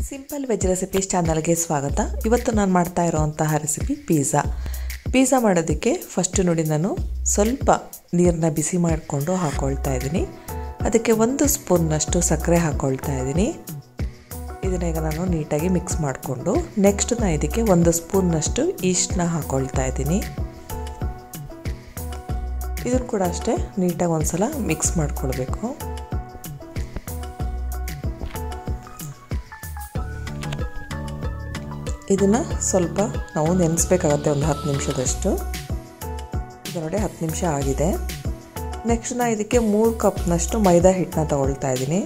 simple veg recipes ಚಾನಲ್ಗೆ ಸ್ವಾಗತ ಇವತ್ತು ನಾನು ಮಾಡ್ತಾ ಇರೋವಂತಹ ರೆಸಿಪಿ ಪಿಜ್ಜಾ ಪಿಜ್ಜಾ ಮಾಡೋದಕ್ಕೆ ಫಸ್ಟ್ ನೋಡಿ ನಾನು ಸ್ವಲ್ಪ ನೀರನ್ನ ಬಿಸಿ ಮಾಡಿಕೊಂಡು ಹಾಕ್ಕೊಳ್ತಾ ಇದ್ದೀನಿ ಅದಕ್ಕೆ ಒಂದು ಸ್ಪೂನ್ನಷ್ಟು ಸಕ್ಕರೆ ಹಾಕ್ಕೊಳ್ತಾ ಇದ್ದೀನಿ ಇದನ್ನ ಈಗ ನಾನು ನೀಟಾಗಿ ಮಿಕ್ಸ್ ಮಾಡಿಕೊಂಡು ನೆಕ್ಸ್ಟ್ ನಾನು ಇದಕ್ಕೆ ಒಂದು ಸ್ಪೂನ್ನಷ್ಟು ಈಸ್ಟ್ನ ಹಾಕ್ಕೊಳ್ತಾ ಇದ್ದೀನಿ ಇದನ್ನು ಕೂಡ ಅಷ್ಟೇ ನೀಟಾಗಿ ಒಂದ್ಸಲ ಮಿಕ್ಸ್ ಮಾಡ್ಕೊಳ್ಬೇಕು ಇದನ್ನು ಸ್ವಲ್ಪ ನಾವು ನೆನೆಸ್ಬೇಕಾಗತ್ತೆ ಒಂದು ಹತ್ತು ನಿಮಿಷದಷ್ಟು ಈಗ ನೋಡಿ ಹತ್ತು ನಿಮಿಷ ಆಗಿದೆ ನೆಕ್ಸ್ಟ್ ನಾನು ಇದಕ್ಕೆ ಮೂರು ಕಪ್ನಷ್ಟು ಮೈದಾ ಹಿಟ್ಟನ್ನ ತಗೊಳ್ತಾ ಇದ್ದೀನಿ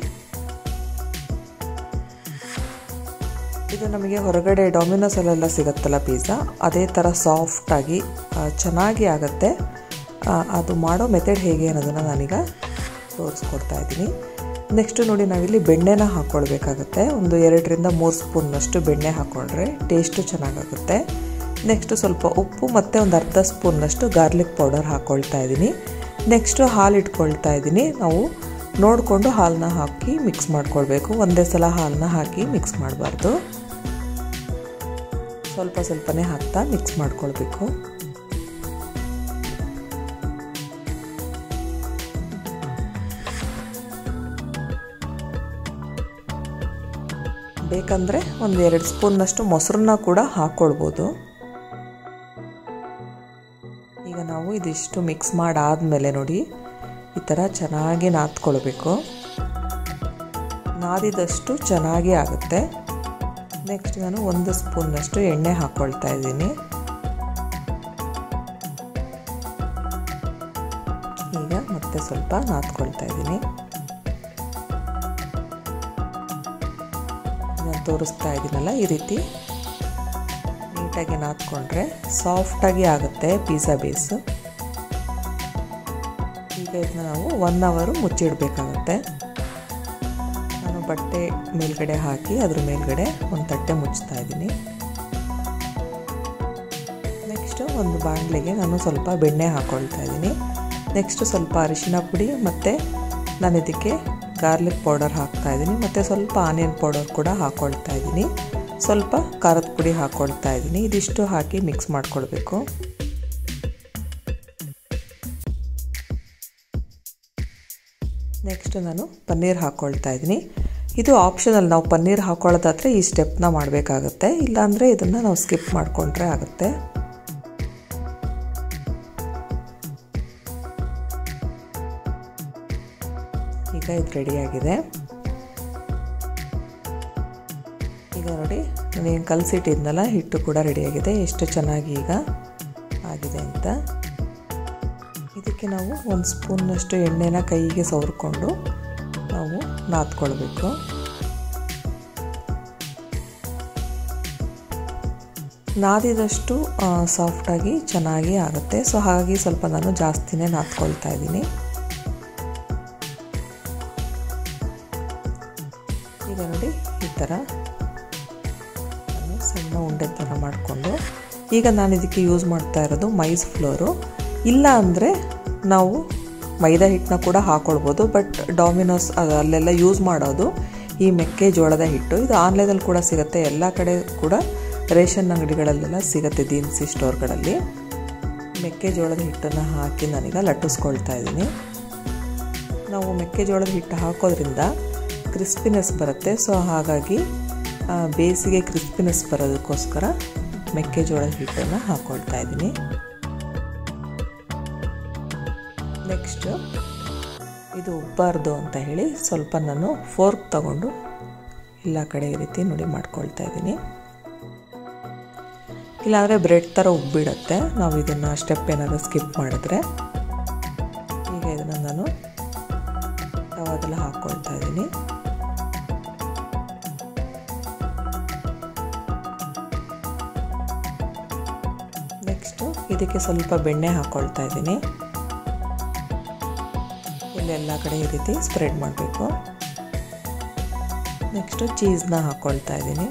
ಇದು ನಮಗೆ ಹೊರಗಡೆ ಡಾಮಿನೋಸಲ್ಲೆಲ್ಲ ಸಿಗುತ್ತಲ್ಲ ಪಿಜ್ಜಾ ಅದೇ ಥರ ಸಾಫ್ಟಾಗಿ ಚೆನ್ನಾಗಿ ಆಗುತ್ತೆ ಅದು ಮಾಡೋ ಮೆಥಡ್ ಹೇಗೆ ಅನ್ನೋದನ್ನು ನಾನೀಗ ತೋರಿಸ್ಕೊಡ್ತಾ ಇದ್ದೀನಿ ನೆಕ್ಸ್ಟು ನೋಡಿ ನಾವಿಲ್ಲಿ ಬೆಣ್ಣೆನ ಹಾಕ್ಕೊಳ್ಬೇಕಾಗತ್ತೆ ಒಂದು ಎರಡರಿಂದ ಮೂರು ಸ್ಪೂನ್ನಷ್ಟು ಬೆಣ್ಣೆ ಹಾಕ್ಕೊಂಡ್ರೆ ಟೇಸ್ಟು ಚೆನ್ನಾಗಾಗುತ್ತೆ ನೆಕ್ಸ್ಟು ಸ್ವಲ್ಪ ಉಪ್ಪು ಮತ್ತು ಒಂದು ಅರ್ಧ ಸ್ಪೂನ್ನಷ್ಟು ಗಾರ್ಲಿಕ್ ಪೌಡರ್ ಹಾಕ್ಕೊಳ್ತಾ ಇದ್ದೀನಿ ನೆಕ್ಸ್ಟು ಹಾಲು ಇಟ್ಕೊಳ್ತಾ ಇದ್ದೀನಿ ನಾವು ನೋಡಿಕೊಂಡು ಹಾಲನ್ನ ಹಾಕಿ ಮಿಕ್ಸ್ ಮಾಡ್ಕೊಳ್ಬೇಕು ಒಂದೇ ಸಲ ಹಾಲನ್ನ ಹಾಕಿ ಮಿಕ್ಸ್ ಮಾಡಬಾರ್ದು ಸ್ವಲ್ಪ ಸ್ವಲ್ಪನೇ ಹಾಕ್ತಾ ಮಿಕ್ಸ್ ಮಾಡ್ಕೊಳ್ಬೇಕು ಬೇಕಂದರೆ ಒಂದು ಎರಡು ಸ್ಪೂನ್ನಷ್ಟು ಮೊಸರನ್ನ ಕೂಡ ಹಾಕ್ಕೊಳ್ಬೋದು ಈಗ ನಾವು ಇದಿಷ್ಟು ಮಿಕ್ಸ್ ಮಾಡಾದಮೇಲೆ ನೋಡಿ ಈ ಥರ ಚೆನ್ನಾಗಿ ನಾದ್ಕೊಳ್ಬೇಕು ನಾದಿದಷ್ಟು ಚೆನ್ನಾಗಿ ಆಗುತ್ತೆ ನೆಕ್ಸ್ಟ್ ನಾನು ಒಂದು ಸ್ಪೂನ್ನಷ್ಟು ಎಣ್ಣೆ ಹಾಕ್ಕೊಳ್ತಾ ಇದ್ದೀನಿ ಈಗ ಮತ್ತೆ ಸ್ವಲ್ಪ ನಾದ್ಕೊಳ್ತಾ ಇದ್ದೀನಿ ನಾನು ತೋರಿಸ್ತಾ ಇದ್ದೀನಲ್ಲ ಈ ರೀತಿ ನೀಟಾಗಿ ನಾದ್ಕೊಂಡ್ರೆ ಸಾಫ್ಟಾಗಿ ಆಗುತ್ತೆ ಪಿಜ್ಜಾ ಬೇಸು ಈಗ ಇದನ್ನ ನಾವು ಒನ್ ಅವರು ಮುಚ್ಚಿಡಬೇಕಾಗತ್ತೆ ನಾನು ಬಟ್ಟೆ ಮೇಲ್ಗಡೆ ಹಾಕಿ ಅದ್ರ ಮೇಲ್ಗಡೆ ಒಂದು ತಟ್ಟೆ ಮುಚ್ತಾ ಇದ್ದೀನಿ ನೆಕ್ಸ್ಟು ಒಂದು ಬಾಣಲೆಗೆ ನಾನು ಸ್ವಲ್ಪ ಬೆಣ್ಣೆ ಹಾಕ್ಕೊಳ್ತಾ ಇದ್ದೀನಿ ನೆಕ್ಸ್ಟು ಸ್ವಲ್ಪ ಅರಿಶಿನ ಪುಡಿ ಮತ್ತು ನಾನು ಇದಕ್ಕೆ ಗಾರ್ಲಿಕ್ ಪೌಡರ್ ಹಾಕ್ತಾ ಇದ್ದೀನಿ ಮತ್ತು ಸ್ವಲ್ಪ ಆನಿಯನ್ ಪೌಡರ್ ಕೂಡ ಹಾಕ್ಕೊಳ್ತಾ ಇದ್ದೀನಿ ಸ್ವಲ್ಪ ಖಾರದ ಪುಡಿ ಹಾಕ್ಕೊಳ್ತಾ ಇದ್ದೀನಿ ಇದಿಷ್ಟು ಹಾಕಿ ಮಿಕ್ಸ್ ಮಾಡ್ಕೊಳ್ಬೇಕು ನೆಕ್ಸ್ಟ್ ನಾನು ಪನ್ನೀರ್ ಹಾಕ್ಕೊಳ್ತಾ ಇದ್ದೀನಿ ಇದು ಆಪ್ಷನಲ್ ನಾವು ಪನ್ನೀರ್ ಹಾಕ್ಕೊಳ್ಳೋದಾದರೆ ಈ ಸ್ಟೆಪ್ನ ಮಾಡಬೇಕಾಗತ್ತೆ ಇಲ್ಲಾಂದರೆ ಇದನ್ನು ನಾವು ಸ್ಕಿಪ್ ಮಾಡಿಕೊಂಡ್ರೆ ಆಗುತ್ತೆ ಈಗ ಇದು ರೆಡಿಯಾಗಿದೆ ಈಗ ನೋಡಿ ನಾನೇನು ಕಲಸಿಟ್ಟಿದ್ನಲ್ಲ ಹಿಟ್ಟು ಕೂಡ ರೆಡಿಯಾಗಿದೆ ಎಷ್ಟು ಚೆನ್ನಾಗಿ ಈಗ ಆಗಿದೆ ಅಂತ ಇದಕ್ಕೆ ನಾವು ಒಂದು ಸ್ಪೂನ್ನಷ್ಟು ಎಣ್ಣೆನ ಕೈಗೆ ಸವರ್ಕೊಂಡು ನಾವು ನಾದ್ಕೊಳ್ಬೇಕು ನಾದಿದಷ್ಟು ಸಾಫ್ಟಾಗಿ ಚೆನ್ನಾಗಿ ಆಗುತ್ತೆ ಸೊ ಹಾಗಾಗಿ ಸ್ವಲ್ಪ ನಾನು ಜಾಸ್ತಿನೇ ನಾದ್ಕೊಳ್ತಾ ಇದ್ದೀನಿ ಈಗ ನೋಡಿ ಈ ಥರ ನಾನು ಸಣ್ಣ ಉಂಡೆ ಥರ ಮಾಡಿಕೊಂಡು ಈಗ ನಾನು ಇದಕ್ಕೆ ಯೂಸ್ ಮಾಡ್ತಾ ಇರೋದು ಮೈಸ್ ಫ್ಲೋರು ಇಲ್ಲ ಅಂದರೆ ನಾವು ಮೈದಾ ಹಿಟ್ಟನ್ನ ಕೂಡ ಹಾಕ್ಕೊಳ್ಬೋದು ಬಟ್ ಡಾಮಿನೋಸ್ ಅಲ್ಲೆಲ್ಲ ಯೂಸ್ ಮಾಡೋದು ಈ ಮೆಕ್ಕೆಜೋಳದ ಹಿಟ್ಟು ಇದು ಆನ್ಲೈನಲ್ಲಿ ಕೂಡ ಸಿಗುತ್ತೆ ಎಲ್ಲ ಕಡೆ ಕೂಡ ರೇಷನ್ ಅಂಗಡಿಗಳಲ್ಲೆಲ್ಲ ಸಿಗುತ್ತೆ ದಿನಸಿ ಸ್ಟೋರ್ಗಳಲ್ಲಿ ಮೆಕ್ಕೆಜೋಳದ ಹಿಟ್ಟನ್ನು ಹಾಕಿ ನಾನೀಗ ಲಟ್ಟಿಸ್ಕೊಳ್ತಾ ಇದ್ದೀನಿ ನಾವು ಮೆಕ್ಕೆಜೋಳದ ಹಿಟ್ಟು ಹಾಕೋದ್ರಿಂದ ಕ್ರಿಸ್ಪಿನೆಸ್ ಬರುತ್ತೆ ಸೊ ಹಾಗಾಗಿ ಬೇಸಿಗೆ ಕ್ರಿಸ್ಪಿನೆಸ್ ಬರೋದಕ್ಕೋಸ್ಕರ ಮೆಕ್ಕೆಜೋಳದ ಹಿಟ್ಟನ್ನು ಹಾಕ್ಕೊಳ್ತಾ ಇದ್ದೀನಿ ನೆಕ್ಸ್ಟು ಇದು ಉಬ್ಬಾರ್ದು ಅಂತ ಹೇಳಿ ಸ್ವಲ್ಪ ನಾನು ಫೋರ್ಕ್ ತಗೊಂಡು ಎಲ್ಲ ಕಡೆ ಈ ರೀತಿ ನೋಡಿ ಮಾಡ್ಕೊಳ್ತಾ ಇದ್ದೀನಿ ಇಲ್ಲಾಂದರೆ ಬ್ರೆಡ್ ಥರ ಉಬ್ಬಿಡುತ್ತೆ ನಾವು ಇದನ್ನು ಸ್ಟೆಪ್ ಏನಾದರೂ ಸ್ಕಿಪ್ ಮಾಡಿದ್ರೆ ಈಗ ಇದನ್ನು ನಾನು ತವಾದೆಲ್ಲ ಹಾಕ್ಕೊಳ್ತಾ ಇದ್ದೀನಿ ನೆಕ್ಸ್ಟು ಇದಕ್ಕೆ ಸ್ವಲ್ಪ ಬೆಣ್ಣೆ ಹಾಕ್ಕೊಳ್ತಾ ಇದ್ದೀನಿ ಇಲ್ಲೆಲ್ಲ ಕಡೆ ಈ ರೀತಿ ಸ್ಪ್ರೆಡ್ ಮಾಡಬೇಕು ನೆಕ್ಸ್ಟು ಚೀಸ್ನ ಹಾಕ್ಕೊಳ್ತಾ ಇದ್ದೀನಿ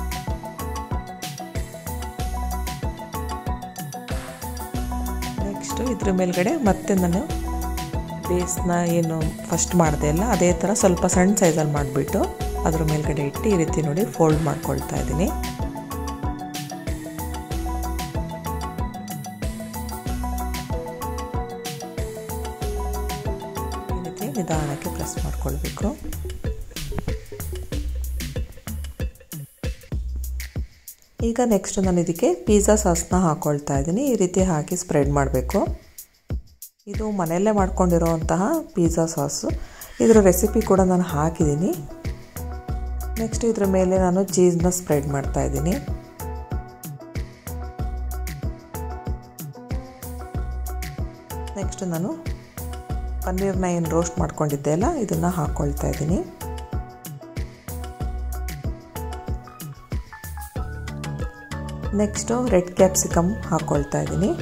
ನೆಕ್ಸ್ಟು ಇದ್ರ ಮೇಲ್ಗಡೆ ಮತ್ತೆ ನಾನು ಬೇಸ್ನ ಏನು ಫಸ್ಟ್ ಮಾಡಿದೆ ಅಲ್ಲ ಅದೇ ಥರ ಸ್ವಲ್ಪ ಸಣ್ಣ ಸೈಜಲ್ಲಿ ಮಾಡಿಬಿಟ್ಟು ಅದ್ರ ಮೇಲ್ಗಡೆ ಇಟ್ಟು ಈ ರೀತಿ ನೋಡಿ ಫೋಲ್ಡ್ ಮಾಡ್ಕೊಳ್ತಾ ಇದ್ದೀನಿ ಈ ರೀತಿ ನಿಧಾನಕ್ಕೆ ಪ್ರೆಸ್ ಮಾಡ್ಕೊಳ್ಬೇಕು ಈಗ ನೆಕ್ಸ್ಟ್ ನಾನು ಇದಕ್ಕೆ ಪಿಜ್ಜಾ ಸಾಸ್ನ ಹಾಕ್ಕೊಳ್ತಾ ಇದ್ದೀನಿ ಈ ರೀತಿ ಹಾಕಿ ಸ್ಪ್ರೆಡ್ ಮಾಡಬೇಕು ಇದು ಮನೆಯಲ್ಲೇ ಮಾಡ್ಕೊಂಡಿರೋವಂತಹ ಪಿಜ್ಜಾ ಸಾಸು ಇದರ ರೆಸಿಪಿ ಕೂಡ ನಾನು ಹಾಕಿದ್ದೀನಿ ನೆಕ್ಸ್ಟ್ ಇದ್ರ ಮೇಲೆ ನಾನು ಚೀಸ್ನ ಸ್ಪ್ರೆಡ್ ಮಾಡ್ತಾ ಇದ್ದೀನಿ ನೆಕ್ಸ್ಟ್ ನಾನು ಪನ್ನೀರ್ನ ಏನು ರೋಸ್ಟ್ ಮಾಡ್ಕೊಂಡಿದ್ದೆ ಅಲ್ಲ ಇದನ್ನು ಹಾಕ್ಕೊಳ್ತಾ ಇದ್ದೀನಿ ನೆಕ್ಸ್ಟು ರೆಡ್ ಕ್ಯಾಪ್ಸಿಕಮ್ ಹಾಕ್ಕೊಳ್ತಾ ಇದ್ದೀನಿ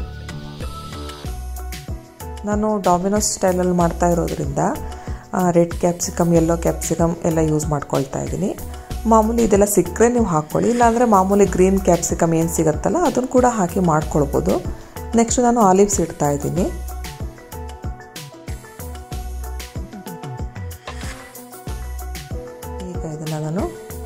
ನಾನು ಡಾಮಿನೋಸ್ ಸ್ಟೈಲಲ್ಲಿ ಮಾಡ್ತಾ ಇರೋದ್ರಿಂದ ರೆಡ್ ಕ್ಯಾಪ್ಸಿಕಮ್ ಯೆಲ್ಲೋ ಕ್ಯಾಪ್ಸಿಕಮ್ ಎಲ್ಲ ಯೂಸ್ ಮಾಡ್ಕೊಳ್ತಾ ಇದ್ದೀನಿ ಮಾಮೂಲಿ ಇದೆಲ್ಲ ಸಿಕ್ಕರೆ ನೀವು ಹಾಕ್ಕೊಳ್ಳಿ ಇಲ್ಲಾಂದರೆ ಮಾಮೂಲಿ ಗ್ರೀನ್ ಕ್ಯಾಪ್ಸಿಕಮ್ ಏನು ಸಿಗುತ್ತಲ್ಲ ಅದನ್ನು ಕೂಡ ಹಾಕಿ ಮಾಡ್ಕೊಳ್ಬೋದು ನೆಕ್ಸ್ಟ್ ನಾನು ಆಲಿವ್ಸ್ ಇಡ್ತಾ ಇದ್ದೀನಿ ಈಗ ಇದನ್ನು ನಾನು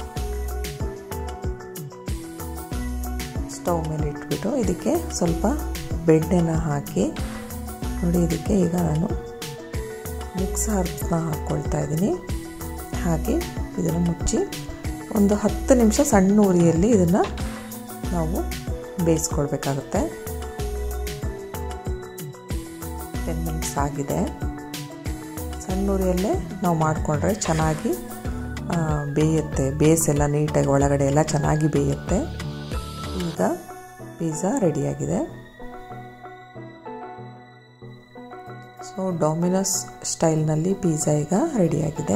ಸ್ಟವ್ ಮೇಲೆ ಇಟ್ಬಿಟ್ಟು ಇದಕ್ಕೆ ಸ್ವಲ್ಪ ಬೆಣ್ಣೆನ ಹಾಕಿ ನೋಡಿ ಇದಕ್ಕೆ ಈಗ ನಾನು ಮಿಕ್ಸ್ ಹರ್ಬ್ಸ್ನ ಹಾಕ್ಕೊಳ್ತಾ ಇದ್ದೀನಿ ಹಾಕಿ ಇದನ್ನು ಮುಚ್ಚಿ ಒಂದು ಹತ್ತು ನಿಮಿಷ ಸಣ್ಣ ಉರಿಯಲ್ಲಿ ಇದನ್ನು ನಾವು ಬೇಯಿಸ್ಕೊಳ್ಬೇಕಾಗುತ್ತೆ ಟೆನ್ ಮಿನಿಟ್ಸ್ ಆಗಿದೆ ಸಣ್ಣ ಉರಿಯಲ್ಲೇ ನಾವು ಮಾಡಿಕೊಂಡ್ರೆ ಚೆನ್ನಾಗಿ ಬೇಯುತ್ತೆ ಬೇಸ್ ಎಲ್ಲ ನೀಟಾಗಿ ಒಳಗಡೆ ಎಲ್ಲ ಚೆನ್ನಾಗಿ ಬೇಯುತ್ತೆ ಈಗ ಪಿಜ್ಜಾ ರೆಡಿಯಾಗಿದೆ ಸೊ ಡೊಮಿನೋಸ್ ಸ್ಟೈಲ್ನಲ್ಲಿ ಪಿಜ್ಜಾ ಈಗ ರೆಡಿಯಾಗಿದೆ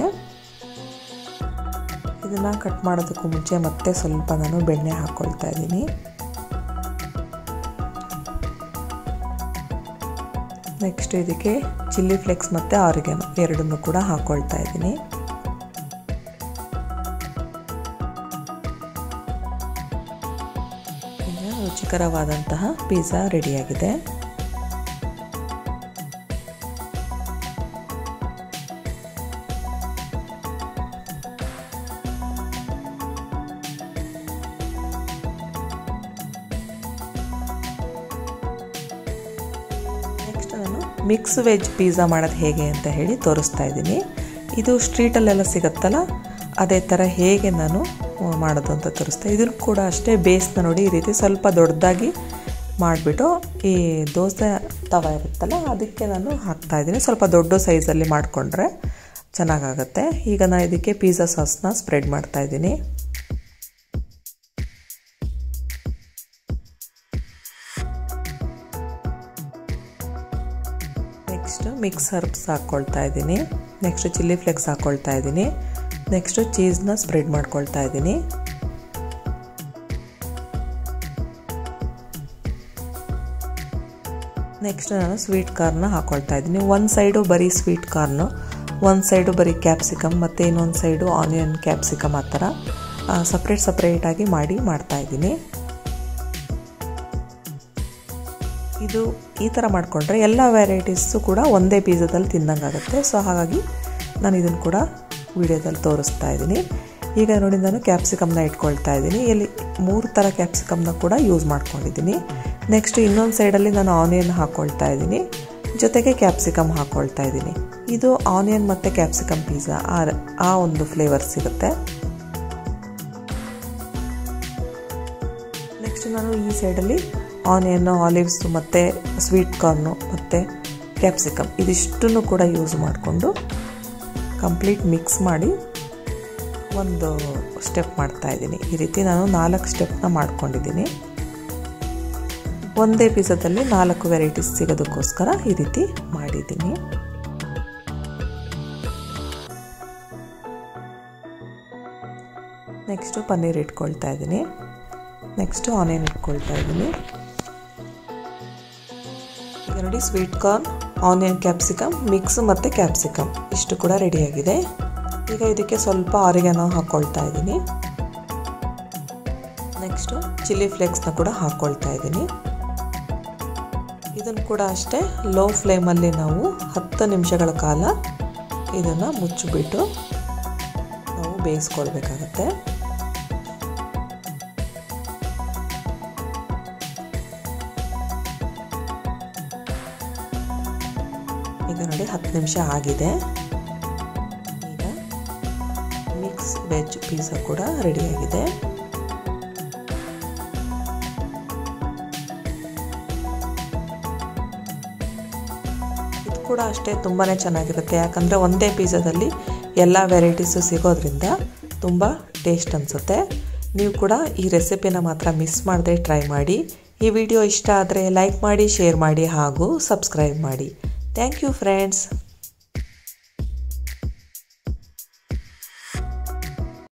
ಇದನ್ನು ಕಟ್ ಮಾಡೋದಕ್ಕೂ ಮುಂಚೆ ಮತ್ತೆ ಸ್ವಲ್ಪ ನಾನು ಬೆಣ್ಣೆ ಹಾಕ್ಕೊಳ್ತಾ ಇದ್ದೀನಿ ನೆಕ್ಸ್ಟ್ ಇದಕ್ಕೆ ಚಿಲ್ಲಿ ಫ್ಲೆಕ್ಸ್ ಮತ್ತು ಆರಿಗೆನೋ ಎರಡನ್ನೂ ಕೂಡ ಹಾಕ್ಕೊಳ್ತಾ ಇದ್ದೀನಿ ರುಚಿಕರವಾದಂತಹ ಪಿಜ್ಜಾ ರೆಡಿಯಾಗಿದೆ ನೆಕ್ಸ್ಟ್ ನಾನು ಮಿಕ್ಸ್ ವೆಜ್ ಪಿಜ್ಜಾ ಮಾಡೋದು ಹೇಗೆ ಅಂತ ಹೇಳಿ ತೋರಿಸ್ತಾ ಇದ್ದೀನಿ ಇದು ಸ್ಟ್ರೀಟಲ್ಲೆಲ್ಲ ಸಿಗುತ್ತಲ್ಲ ಅದೇ ಥರ ಹೇಗೆ ನಾನು ಮಾಡೋದು ಅಂತ ತೋರಿಸ್ತಾ ಇದನ್ನು ಕೂಡ ಅಷ್ಟೇ ಬೇಸ್ನ ನೋಡಿ ಈ ರೀತಿ ಸ್ವಲ್ಪ ದೊಡ್ಡದಾಗಿ ಮಾಡಿಬಿಟ್ಟು ಈ ದೋಸೆ ತವ ಇರುತ್ತಲ್ಲ ಅದಕ್ಕೆ ನಾನು ಹಾಕ್ತಾ ಇದ್ದೀನಿ ಸ್ವಲ್ಪ ದೊಡ್ಡ ಸೈಜಲ್ಲಿ ಮಾಡಿಕೊಂಡ್ರೆ ಚೆನ್ನಾಗಾಗತ್ತೆ ಈಗ ನಾನು ಇದಕ್ಕೆ ಪಿಜ್ಜಾ ಸಾಸ್ನ ಸ್ಪ್ರೆಡ್ ಮಾಡ್ತಾ ಇದ್ದೀನಿ ನೆಕ್ಸ್ಟ್ ಮಿಕ್ಸ್ ಹರ್ಬ್ಸ್ ಹಾಕ್ಕೊಳ್ತಾ ಇದ್ದೀನಿ ನೆಕ್ಸ್ಟ್ ಚಿಲ್ಲಿ ಫ್ಲೆಕ್ಸ್ ಹಾಕ್ಕೊಳ್ತಾ ಇದ್ದೀನಿ ನೆಕ್ಸ್ಟು ಚೀಸ್ನ ಸ್ಪ್ರೆಡ್ ಮಾಡ್ಕೊಳ್ತಾ ಇದ್ದೀನಿ ನೆಕ್ಸ್ಟ್ ನಾನು ಸ್ವೀಟ್ ಕಾರ್ನ ಹಾಕ್ಕೊಳ್ತಾ ಇದ್ದೀನಿ ಒಂದು ಸೈಡು ಬರೀ ಸ್ವೀಟ್ ಕಾರ್ನು ಒಂದು ಸೈಡು ಬರೀ ಕ್ಯಾಪ್ಸಿಕಮ್ ಮತ್ತು ಇನ್ನೊಂದು ಸೈಡು ಆನಿಯನ್ ಕ್ಯಾಪ್ಸಿಕಮ್ ಆ ಥರ ಸಪ್ರೇಟ್ ಸಪ್ರೇಟಾಗಿ ಮಾಡಿ ಮಾಡ್ತಾ ಇದ್ದೀನಿ ಇದು ಈ ಥರ ಮಾಡಿಕೊಂಡ್ರೆ ಎಲ್ಲ ವೆರೈಟೀಸು ಕೂಡ ಒಂದೇ ಪಿಜ್ಜಾದಲ್ಲಿ ತಿನ್ನಂಗಾಗುತ್ತೆ ಸೊ ಹಾಗಾಗಿ ನಾನು ಇದನ್ನು ಕೂಡ ವಿಡಿಯೋದಲ್ಲಿ ತೋರಿಸ್ತಾ ಇದ್ದೀನಿ ಈಗ ನೋಡಿ ನಾನು ಕ್ಯಾಪ್ಸಿಕಮ್ನ ಇಟ್ಕೊಳ್ತಾ ಇದ್ದೀನಿ ಇಲ್ಲಿ ಮೂರು ಥರ ಕ್ಯಾಪ್ಸಿಕಮ್ನ ಕೂಡ ಯೂಸ್ ಮಾಡ್ಕೊಂಡಿದ್ದೀನಿ ನೆಕ್ಸ್ಟ್ ಇನ್ನೊಂದು ಸೈಡಲ್ಲಿ ನಾನು ಆನಿಯನ್ ಹಾಕ್ಕೊಳ್ತಾ ಇದ್ದೀನಿ ಜೊತೆಗೆ ಕ್ಯಾಪ್ಸಿಕಮ್ ಹಾಕ್ಕೊಳ್ತಾ ಇದ್ದೀನಿ ಇದು ಆನಿಯನ್ ಮತ್ತು ಕ್ಯಾಪ್ಸಿಕಮ್ ಪಿಜ್ಜಾ ಆ ಆ ಒಂದು ಫ್ಲೇವರ್ ಸಿಗುತ್ತೆ ನೆಕ್ಸ್ಟ್ ನಾನು ಈ ಸೈಡಲ್ಲಿ ಆನಿಯನ್ನು ಆಲಿವ್ಸು ಮತ್ತು ಸ್ವೀಟ್ ಕಾರ್ನು ಮತ್ತು ಕ್ಯಾಪ್ಸಿಕಮ್ ಇದಿಷ್ಟನ್ನು ಕೂಡ ಯೂಸ್ ಮಾಡಿಕೊಂಡು ಕಂಪ್ಲೀಟ್ ಮಿಕ್ಸ್ ಮಾಡಿ ಒಂದು ಸ್ಟೆಪ್ ಮಾಡ್ತಾ ಇದ್ದೀನಿ ಈ ರೀತಿ ನಾನು ನಾಲ್ಕು ಸ್ಟೆಪ್ನ ಮಾಡ್ಕೊಂಡಿದ್ದೀನಿ ಒಂದೇ ಪಿಜ್ಜಾದಲ್ಲಿ ನಾಲ್ಕು ವೆರೈಟೀಸ್ ಸಿಗೋದಕ್ಕೋಸ್ಕರ ಈ ರೀತಿ ಮಾಡಿದ್ದೀನಿ ನೆಕ್ಸ್ಟು ಪನ್ನೀರ್ ಇಟ್ಕೊಳ್ತಾ ಇದ್ದೀನಿ ನೆಕ್ಸ್ಟು ಆನಿಯನ್ ಇಟ್ಕೊಳ್ತಾ ಇದ್ದೀನಿ ಈಗ ನೋಡಿ sweet corn onion capsicum mix ಮತ್ತು ಕ್ಯಾಪ್ಸಿಕಮ್ ಇಷ್ಟು ಕೂಡ ರೆಡಿಯಾಗಿದೆ ಈಗ ಇದಕ್ಕೆ ಸ್ವಲ್ಪ ಆರಿಗನೋ ಹಾಕ್ಕೊಳ್ತಾ ಇದ್ದೀನಿ ನೆಕ್ಸ್ಟು ಚಿಲ್ಲಿ ಫ್ಲೇಕ್ಸ್ನ ಕೂಡ ಹಾಕ್ಕೊಳ್ತಾ ಇದ್ದೀನಿ ಇದನ್ನು ಕೂಡ ಅಷ್ಟೇ ಲೋ ಫ್ಲೇಮಲ್ಲಿ ನಾವು ಹತ್ತು ನಿಮಿಷಗಳ ಕಾಲ ಇದನ್ನು ಮುಚ್ಚಿಬಿಟ್ಟು ನಾವು ಬೇಯಿಸ್ಕೊಳ್ಬೇಕಾಗತ್ತೆ ಈಗ ನೋಡಿ ಹತ್ತು ನಿಮಿಷ ಆಗಿದೆ ಈಗ ಮಿಕ್ಸ್ ವೆಜ್ ಪಿಜ್ಜಾ ಕೂಡ ರೆಡಿಯಾಗಿದೆ ಇದು ಕೂಡ ಅಷ್ಟೇ ತುಂಬಾ ಚೆನ್ನಾಗಿರುತ್ತೆ ಯಾಕಂದರೆ ಒಂದೇ ಪಿಜ್ಜಾದಲ್ಲಿ ಎಲ್ಲ ವೆರೈಟೀಸು ಸಿಗೋದ್ರಿಂದ ತುಂಬ ಟೇಸ್ಟ್ ಅನಿಸುತ್ತೆ ನೀವು ಕೂಡ ಈ ರೆಸಿಪಿನ ಮಾತ್ರ ಮಿಸ್ ಮಾಡದೆ ಟ್ರೈ ಮಾಡಿ ಈ ವಿಡಿಯೋ ಇಷ್ಟ ಆದರೆ ಲೈಕ್ ಮಾಡಿ ಶೇರ್ ಮಾಡಿ ಹಾಗೂ ಸಬ್ಸ್ಕ್ರೈಬ್ ಮಾಡಿ ಥ್ಯಾಂಕ್ ಯು ಫ್ರೆಂಡ್ಸ್